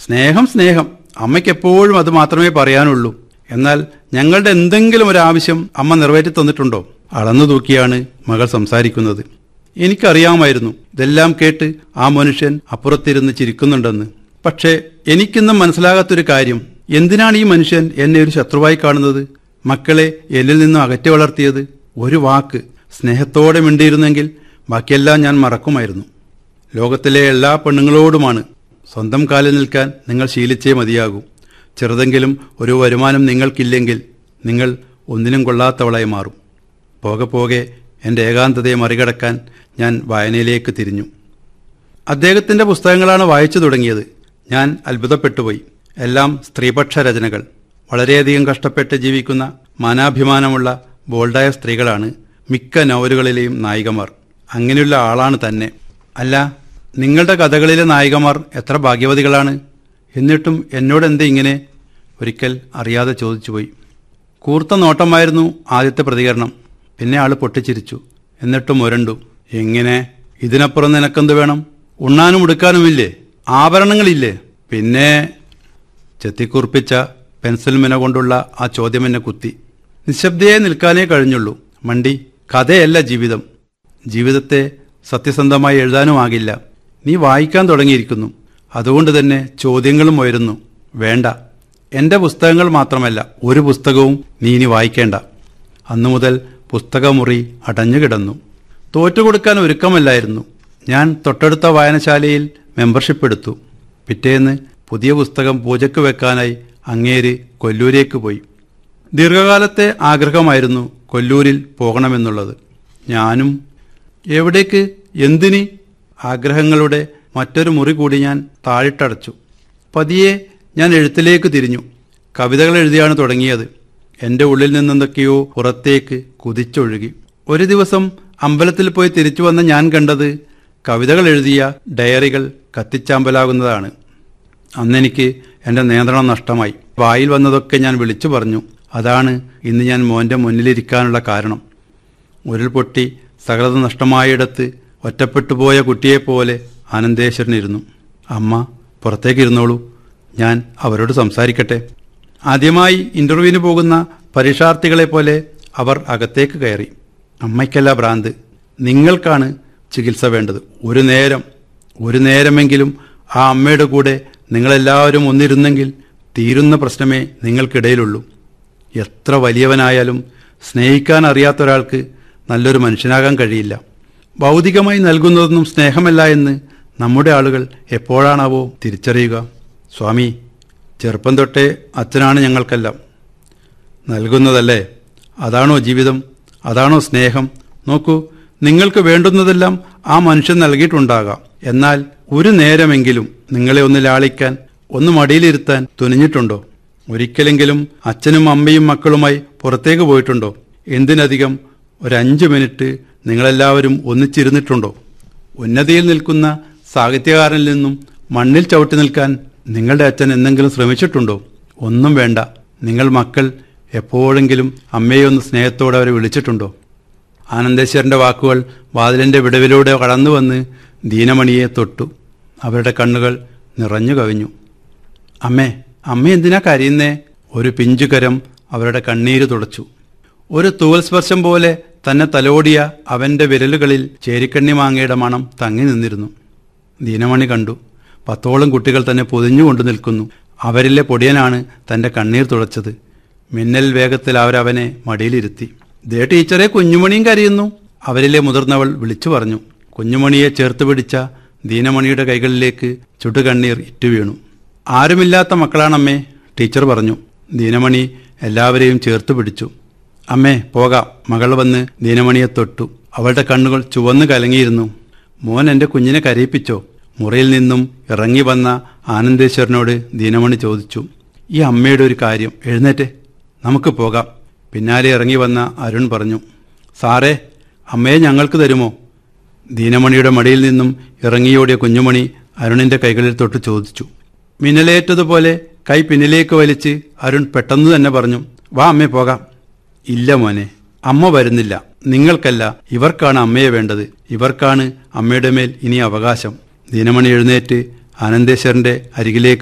സ്നേഹം സ്നേഹം അമ്മയ്ക്ക് എപ്പോഴും അത് മാത്രമേ പറയാനുള്ളൂ എന്നാൽ ഞങ്ങളുടെ എന്തെങ്കിലും ഒരു ആവശ്യം അമ്മ നിറവേറ്റി തന്നിട്ടുണ്ടോ അളന്നു തൂക്കിയാണ് മകൾ സംസാരിക്കുന്നത് എനിക്കറിയാമായിരുന്നു ഇതെല്ലാം കേട്ട് ആ മനുഷ്യൻ അപ്പുറത്തിരുന്ന് ചിരിക്കുന്നുണ്ടെന്ന് പക്ഷേ എനിക്കിന്നും മനസ്സിലാകാത്തൊരു കാര്യം എന്തിനാണ് ഈ മനുഷ്യൻ എന്നെ ഒരു ശത്രുവായി കാണുന്നത് മക്കളെ എന്നിൽ നിന്നും അകറ്റി വളർത്തിയത് ഒരു വാക്ക് സ്നേഹത്തോടെ മിണ്ടിയിരുന്നെങ്കിൽ ബാക്കിയെല്ലാം ഞാൻ മറക്കുമായിരുന്നു ലോകത്തിലെ എല്ലാ പെണ്ണുങ്ങളോടുമാണ് സ്വന്തം കാലിൽ നിൽക്കാൻ നിങ്ങൾ ശീലിച്ചേ മതിയാകൂ ചെറുതെങ്കിലും ഒരു വരുമാനം നിങ്ങൾക്കില്ലെങ്കിൽ നിങ്ങൾ ഒന്നിനും കൊള്ളാത്തവളായി മാറും പോകെ പോകെ എൻ്റെ ഏകാന്തതയെ മറികടക്കാൻ ഞാൻ വായനയിലേക്ക് തിരിഞ്ഞു അദ്ദേഹത്തിൻ്റെ പുസ്തകങ്ങളാണ് വായിച്ചു തുടങ്ങിയത് ഞാൻ അത്ഭുതപ്പെട്ടുപോയി എല്ലാം സ്ത്രീപക്ഷ രചനകൾ വളരെയധികം കഷ്ടപ്പെട്ട് ജീവിക്കുന്ന മാനാഭിമാനമുള്ള ബോൾഡായ സ്ത്രീകളാണ് മിക്ക നോവലുകളിലെയും നായികമാർ അങ്ങനെയുള്ള ആളാണ് തന്നെ അല്ല നിങ്ങളുടെ കഥകളിലെ നായികമാർ എത്ര ഭാഗ്യവതികളാണ് എന്നിട്ടും എന്നോട് എന്തേ ഇങ്ങനെ ഒരിക്കൽ അറിയാതെ ചോദിച്ചുപോയി കൂർത്ത നോട്ടമായിരുന്നു ആദ്യത്തെ പ്രതികരണം പിന്നെ ആള് പൊട്ടിച്ചിരിച്ചു എന്നിട്ടും മുരണ്ടു എങ്ങനെ ഇതിനപ്പുറം നിനക്കെന്ത് വേണം ഉണ്ണാനും ഉടുക്കാനുമില്ലേ ആഭരണങ്ങളില്ലേ പിന്നെ ചെത്തിക്കുറിപ്പിച്ച പെൻസിൽ മിന കൊണ്ടുള്ള ആ ചോദ്യം എന്നെ കുത്തി നിശബ്ദയെ നിൽക്കാനേ കഴിഞ്ഞുള്ളൂ മണ്ടി കഥയല്ല ജീവിതം ജീവിതത്തെ സത്യസന്ധമായി എഴുതാനുമാകില്ല നീ വായിക്കാൻ തുടങ്ങിയിരിക്കുന്നു അതുകൊണ്ട് തന്നെ ചോദ്യങ്ങളും ഉയരുന്നു വേണ്ട എന്റെ പുസ്തകങ്ങൾ മാത്രമല്ല ഒരു പുസ്തകവും നീ ഇനി വായിക്കേണ്ട അന്നു മുതൽ പുസ്തകമുറി അടഞ്ഞുകിടന്നു തോറ്റുകൊടുക്കാൻ ഒരുക്കമല്ലായിരുന്നു ഞാൻ തൊട്ടടുത്ത വായനശാലയിൽ മെമ്പർഷിപ്പ് എടുത്തു പിറ്റേന്ന് പുതിയ പുസ്തകം പൂജയ്ക്ക് വെക്കാനായി അങ്ങേര് കൊല്ലൂരേക്ക് പോയി ദീർഘകാലത്തെ ആഗ്രഹമായിരുന്നു കൊല്ലൂരിൽ പോകണമെന്നുള്ളത് ഞാനും എവിടേക്ക് എന്തിന് ആഗ്രഹങ്ങളുടെ മറ്റൊരു മുറി കൂടി ഞാൻ താഴിട്ടടച്ചു പതിയെ ഞാൻ എഴുത്തിലേക്ക് തിരിഞ്ഞു കവിതകൾ എഴുതിയാണ് തുടങ്ങിയത് എൻ്റെ ഉള്ളിൽ നിന്നെന്തൊക്കെയോ പുറത്തേക്ക് കുതിച്ചൊഴുകി ഒരു ദിവസം അമ്പലത്തിൽ പോയി തിരിച്ചു വന്ന ഞാൻ കണ്ടത് കവിതകൾ എഴുതിയ ഡയറികൾ കത്തിച്ചാമ്പലാകുന്നതാണ് അന്നെനിക്ക് എൻ്റെ നിയന്ത്രണം നഷ്ടമായി വായിൽ വന്നതൊക്കെ ഞാൻ വിളിച്ചു പറഞ്ഞു അതാണ് ഇന്ന് ഞാൻ മോൻ്റെ മുന്നിലിരിക്കാനുള്ള കാരണം ഉരുൾപൊട്ടി സകലത നഷ്ടമായിടത്ത് ഒറ്റപ്പെട്ടുപോയ കുട്ടിയെപ്പോലെ ആനന്ദേശ്വരനിരുന്നു അമ്മ പുറത്തേക്ക് ഇരുന്നോളൂ ഞാൻ അവരോട് സംസാരിക്കട്ടെ ആദ്യമായി ഇന്റർവ്യൂവിന് പോകുന്ന പരീക്ഷാർത്ഥികളെ പോലെ അവർ അകത്തേക്ക് കയറി അമ്മയ്ക്കല്ല ഭ്രാന്ത് നിങ്ങൾക്കാണ് ചികിത്സ വേണ്ടത് ഒരു നേരം ഒരു നേരമെങ്കിലും ആ അമ്മയുടെ കൂടെ നിങ്ങളെല്ലാവരും ഒന്നിരുന്നെങ്കിൽ തീരുന്ന പ്രശ്നമേ നിങ്ങൾക്കിടയിലുള്ളൂ എത്ര വലിയവനായാലും സ്നേഹിക്കാൻ അറിയാത്ത ഒരാൾക്ക് നല്ലൊരു മനുഷ്യനാകാൻ കഴിയില്ല ഭൗതികമായി നൽകുന്നതൊന്നും സ്നേഹമല്ല എന്ന് നമ്മുടെ ആളുകൾ എപ്പോഴാണാവോ തിരിച്ചറിയുക സ്വാമി ചെറുപ്പം തൊട്ടേ അച്ഛനാണ് ഞങ്ങൾക്കെല്ലാം നൽകുന്നതല്ലേ അതാണോ ജീവിതം അതാണോ സ്നേഹം നോക്കൂ നിങ്ങൾക്ക് വേണ്ടുന്നതെല്ലാം ആ മനുഷ്യൻ നൽകിയിട്ടുണ്ടാകാം എന്നാൽ ഒരു നേരമെങ്കിലും നിങ്ങളെ ഒന്ന് ലാളിക്കാൻ ഒന്ന് മടിയിലിരുത്താൻ തുനിഞ്ഞിട്ടുണ്ടോ ഒരിക്കലെങ്കിലും അച്ഛനും അമ്മയും മക്കളുമായി പുറത്തേക്ക് പോയിട്ടുണ്ടോ എന്തിനധികം ഒരു അഞ്ച് മിനിറ്റ് നിങ്ങളെല്ലാവരും ഒന്നിച്ചിരുന്നിട്ടുണ്ടോ ഉന്നതിയിൽ നിൽക്കുന്ന സാഹിത്യകാരനിൽ നിന്നും മണ്ണിൽ ചവിട്ടി നിൽക്കാൻ നിങ്ങളുടെ അച്ഛൻ എന്തെങ്കിലും ശ്രമിച്ചിട്ടുണ്ടോ ഒന്നും വേണ്ട നിങ്ങൾ മക്കൾ എപ്പോഴെങ്കിലും അമ്മയെ ഒന്ന് സ്നേഹത്തോടെ അവരെ വിളിച്ചിട്ടുണ്ടോ ആനന്ദേശ്വരന്റെ വാക്കുകൾ വാതിലിന്റെ വിടവിലൂടെ കടന്നു വന്ന് ദീനമണിയെ തൊട്ടു അവരുടെ കണ്ണുകൾ നിറഞ്ഞു കവിഞ്ഞു അമ്മേ അമ്മ എന്തിനാ കരയുന്നേ ഒരു പിഞ്ചുകരം അവരുടെ കണ്ണീര് തുടച്ചു ഒരു തൂവൽ സ്പർശം പോലെ തന്നെ തലോടിയ അവന്റെ വിരലുകളിൽ ചേരിക്കണ്ണി മാങ്ങയുടെ മണം തങ്ങി നിന്നിരുന്നു ദീനമണി കണ്ടു പത്തോളം കുട്ടികൾ തന്നെ പൊതിഞ്ഞുകൊണ്ടു നിൽക്കുന്നു അവരിലെ പൊടിയനാണ് തന്റെ കണ്ണീർ തുടച്ചത് മിന്നൽ വേഗത്തിൽ അവരവനെ മടിയിലിരുത്തി ദേ ടീച്ചറെ കുഞ്ഞുമണിയും കരയുന്നു അവരിലെ മുതിർന്നവൾ വിളിച്ചു പറഞ്ഞു കുഞ്ഞുമണിയെ ചേർത്ത് പിടിച്ച ദീനമണിയുടെ കൈകളിലേക്ക് ചുടുകണ്ണീർ ഇറ്റുവീണു ആരുമില്ലാത്ത മക്കളാണമ്മേ ടീച്ചർ പറഞ്ഞു ദീനമണി എല്ലാവരെയും ചേർത്ത് പിടിച്ചു അമ്മേ പോകാം മകൾ വന്ന് ദീനമണിയെ തൊട്ടു അവളുടെ കണ്ണുകൾ ചുവന്നു കലങ്ങിയിരുന്നു മോൻ എന്റെ കുഞ്ഞിനെ കരയിപ്പിച്ചോ മുറിയിൽ നിന്നും ഇറങ്ങി വന്ന ആനന്ദേശ്വരനോട് ദീനമണി ചോദിച്ചു ഈ അമ്മയുടെ ഒരു കാര്യം എഴുന്നേറ്റ് നമുക്ക് പോകാം പിന്നാലെ ഇറങ്ങി വന്ന അരുൺ പറഞ്ഞു സാറേ അമ്മയെ ഞങ്ങൾക്ക് തരുമോ ദീനമണിയുടെ മടിയിൽ നിന്നും ഇറങ്ങിയോടിയ കുഞ്ഞുമണി അരുണിന്റെ കൈകളിൽ തൊട്ട് ചോദിച്ചു മിന്നലേറ്റതുപോലെ കൈ പിന്നിലേക്ക് വലിച്ച് അരുൺ പെട്ടെന്ന് തന്നെ പറഞ്ഞു വാ അമ്മേ പോകാം ഇല്ല മോനെ അമ്മ വരുന്നില്ല നിങ്ങൾക്കല്ല ഇവർക്കാണ് അമ്മയെ വേണ്ടത് ഇവർക്കാണ് അമ്മയുടെ മേൽ ഇനി അവകാശം ദീനമണി എഴുന്നേറ്റ് ആനന്ദേശ്വരന്റെ അരികിലേക്ക്